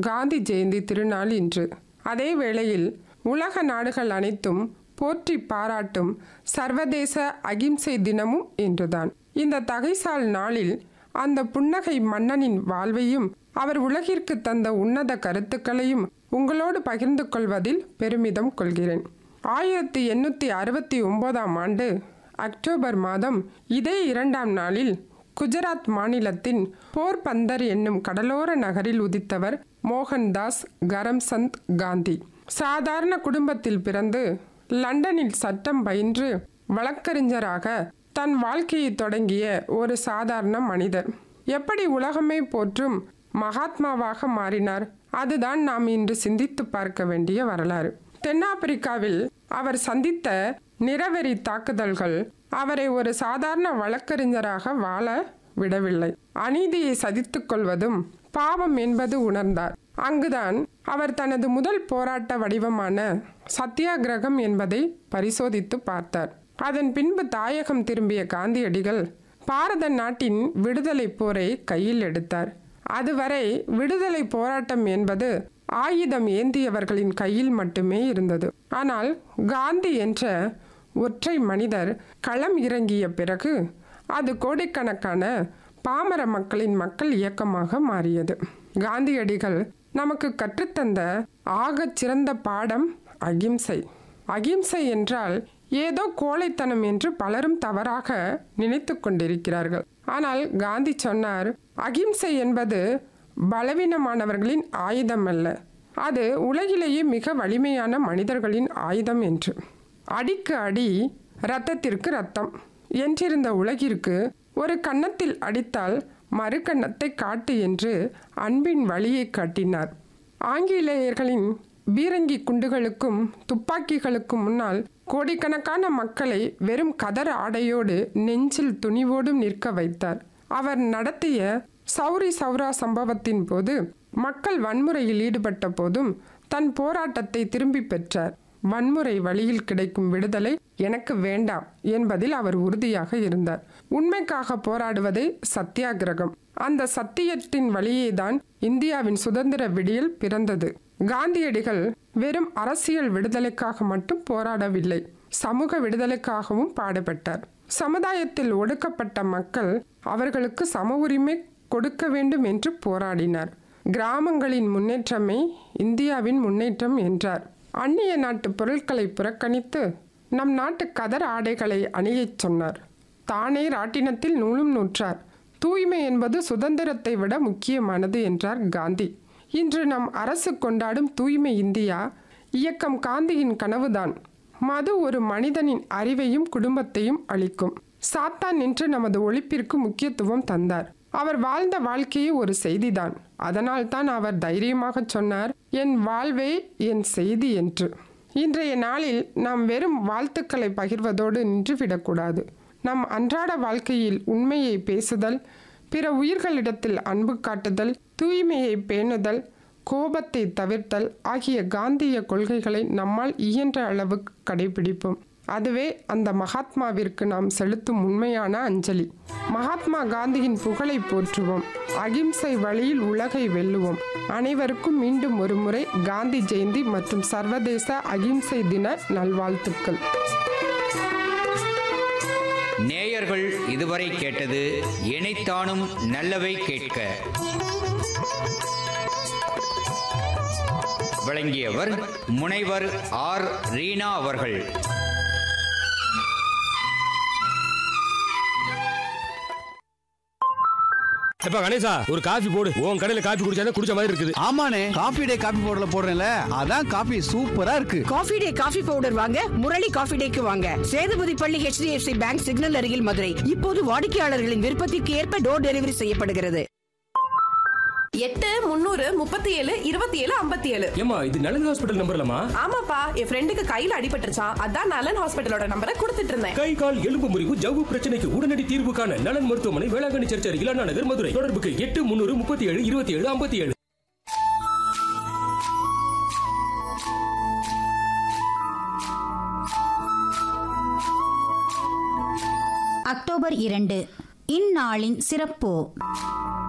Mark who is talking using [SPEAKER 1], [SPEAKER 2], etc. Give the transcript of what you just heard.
[SPEAKER 1] காந்தி ஜெயந்தி திருநாள் இன்று அதே வேளையில் உலக நாடுகள் அனைத்தும் போற்றி பாராட்டும் சர்வதேச அகிம்சை தினமும் இன்றுதான் இந்த தகைசால் நாளில் அந்த புன்னகை மன்னனின் வாழ்வையும் அவர் உலகிற்கு தந்த உன்னத கருத்துக்களையும் உங்களோடு பகிர்ந்து கொள்வதில் பெருமிதம் கொள்கிறேன் ஆயிரத்தி எண்ணூற்றி அறுபத்தி ஒன்பதாம் ஆண்டு அக்டோபர் மாதம் இதே இரண்டாம் நாளில் குஜராத் மாநிலத்தின் போர்பந்தர் என்னும் கடலோர நகரில் உதித்தவர் மோகன்தாஸ் கரம்சந்த் காந்தி சாதாரண குடும்பத்தில் பிறந்து லண்டனில் சட்டம் பயின்று வழக்கறிஞராக தன் வாழ்க்கையை தொடங்கிய ஒரு சாதாரண மனிதர் எப்படி உலகமே போற்றும் மகாத்மாவாக மாறினார் அதுதான் நாம் இன்று சிந்தித்து பார்க்க வேண்டிய வரலாறு தென்னாப்பிரிக்காவில் அவர் சந்தித்த நிறவெறி தாக்குதல்கள் அவரை ஒரு சாதாரண வழக்கறிஞராக வாழ விடவில்லை அநீதியை சதித்துக் கொள்வதும் பாவம் என்பது உணர்ந்தார் அங்குதான் அவர் தனது முதல் போராட்ட வடிவமான சத்தியாகிரகம் என்பதை பரிசோதித்து பார்த்தார் அதன் பின்பு தாயகம் திரும்பிய காந்தியடிகள் பாரத நாட்டின் விடுதலை போரை கையில் எடுத்தார் அதுவரை விடுதலை போராட்டம் என்பது ஆயுதம் ஏந்தியவர்களின் கையில் மட்டுமே இருந்தது ஆனால் காந்தி என்ற ஒற்றை மனிதர் களம் இறங்கிய பிறகு அது கோடிக்கணக்கான பாமர மக்களின் மக்கள் இயக்கமாக மாறியது காந்தியடிகள் நமக்கு கற்றுத்தந்த ஆகச் சிறந்த பாடம் அகிம்சை அகிம்சை என்றால் ஏதோ கோழைத்தனம் என்று பலரும் தவறாக நினைத்து கொண்டிருக்கிறார்கள் ஆனால் காந்தி சொன்னார் அகிம்சை என்பது பலவீனமானவர்களின் ஆயுதம் அல்ல அது உலகிலேயே மிக வலிமையான மனிதர்களின் ஆயுதம் என்று அடிக்கு அடி இரத்தத்திற்கு ரத்தம் என்றிருந்த உலகிற்கு ஒரு கன்னத்தில் அடித்தால் மறு கன்னத்தை காட்டு என்று அன்பின் வழியை காட்டினார் ஆங்கிலேயர்களின் பீரங்கி குண்டுகளுக்கும் துப்பாக்கிகளுக்கும் முன்னால் கோடிக்கணக்கான மக்களை வெறும் கதர் ஆடையோடு நெஞ்சில் துணிவோடும் நிற்க வைத்தார் அவர் நடத்திய சௌரி சௌரா சம்பவத்தின் போது மக்கள் வன்முறையில் ஈடுபட்ட போதும் தன் போராட்டத்தை திரும்பி பெற்றார் வன்முறை வழியில் கிடைக்கும் விடுதலை எனக்கு வேண்டாம் என்பதில் அவர் உறுதியாக இருந்தார் உண்மைக்காக போராடுவதே சத்தியாகிரகம் அந்த சத்தியத்தின் வழியே தான் இந்தியாவின் சுதந்திர விடியல் பிறந்தது காந்தியடிகள் வெறும் அரசியல் விடுதலைக்காக மட்டும் போராடவில்லை சமூக விடுதலைக்காகவும் பாடுபட்டார் சமுதாயத்தில் ஒடுக்கப்பட்ட மக்கள் அவர்களுக்கு சம உரிமை கொடுக்க வேண்டும் என்று போராடினார் கிராமங்களின் முன்னேற்றமே இந்தியாவின் முன்னேற்றம் என்றார் அந்நிய நாட்டு பொருட்களை புறக்கணித்து நம் நாட்டு கதர் ஆடைகளை அணியச் சொன்னார் தானே ராட்டினத்தில் நூலும் நூற்றார் தூய்மை என்பது சுதந்திரத்தை விட முக்கியமானது என்றார் காந்தி இன்று நம் அரசு கொண்டாடும் தூய்மை இந்தியா இயக்கம் காந்தியின் கனவுதான் மது ஒரு மனிதனின் அறிவையும் குடும்பத்தையும் அளிக்கும் சாத்தான் என்று நமது ஒழிப்பிற்கு முக்கியத்துவம் தந்தார் அவர் வாழ்ந்த வாழ்க்கையே ஒரு செய்திதான் அதனால்தான் அவர் தைரியமாக சொன்னார் என் வாழ்வே என் செய்தி என்று இன்றைய நாளில் நாம் வெறும் வாழ்த்துக்களை பகிர்வதோடு நின்றுவிடக்கூடாது நம் அன்றாட வாழ்க்கையில் உண்மையை பேசுதல் பிற உயிர்களிடத்தில் அன்பு காட்டுதல் தூய்மையை பேணுதல் கோபத்தை தவிர்த்தல் ஆகிய காந்திய கொள்கைகளை நம்மால் இயன்ற அளவுக்கு கடைபிடிப்போம் அதுவே அந்த மகாத்மாவிற்கு நாம் செலுத்தும் உண்மையான அஞ்சலி மகாத்மா காந்தியின் புகழை போற்றுவோம் அகிம்சை வழியில் உலகை வெல்லுவோம் அனைவருக்கும் மீண்டும் ஒரு முறை காந்தி ஜெயந்தி மற்றும் சர்வதேச அகிம்சை தின நல்வாழ்த்துக்கள்
[SPEAKER 2] நேயர்கள் இதுவரை கேட்டது இணைத்தானும் நல்லவை கேட்க வழங்கியவர் முனைவர் ஆர் ரீனா அவர்கள்
[SPEAKER 3] எப்ப கணேசா ஒரு காஃபி போடு உன் கடையில காஃபி குடிச்சா குடிச்ச மாதிரி இருக்குது
[SPEAKER 4] ஆமாண்ணே காபி டே காபி பவுடர்ல போடுறேன்ல அதான் காபி சூப்பரா இருக்கு
[SPEAKER 5] காஃபி டே காஃபி பவுடர் வாங்க முரளி காஃபி டேக்கு வாங்க சேதுபதி பள்ளி HDFC பேங்க் சிக்னல் அருகில் மதுரை இப்போது வாடிக்கையாளர்களின் விருப்பத்திற்கு ஏற்ப டோர் டெலிவரி செய்யப்படுகிறது
[SPEAKER 6] எட்டு முந்நூறு முப்பத்தி ஏழு இருபத்தி ஏழு ஐம்பத்தி ஏழு
[SPEAKER 3] ஏமா இது நலன் ஹாஸ்பிட்டல் நம்பர்லமா
[SPEAKER 6] ஆமாப்பா என் ஃப்ரெண்டுக்கு கையில அடிபட்டுருச்சான் அதான் நலன் ஹாஸ்பிட்டலோட நம்பரை கொடுத்துட்டு இருந்தேன்
[SPEAKER 3] கை கால் எலும்பு முறிவு ஜவ்வு பிரச்சனைக்கு உடனடி தீர்வு காண நலன் மருத்துவமனை வேளாங்கண்ணி சர்ச் அருகில் அண்ணா நகர் மதுரை தொடர்புக்கு எட்டு முன்னூறு முப்பத்தி ஏழு இருபத்தி ஏழு ஐம்பத்தி ஏழு
[SPEAKER 7] அக்டோபர் இரண்டு இந்நாளின் சிறப்பு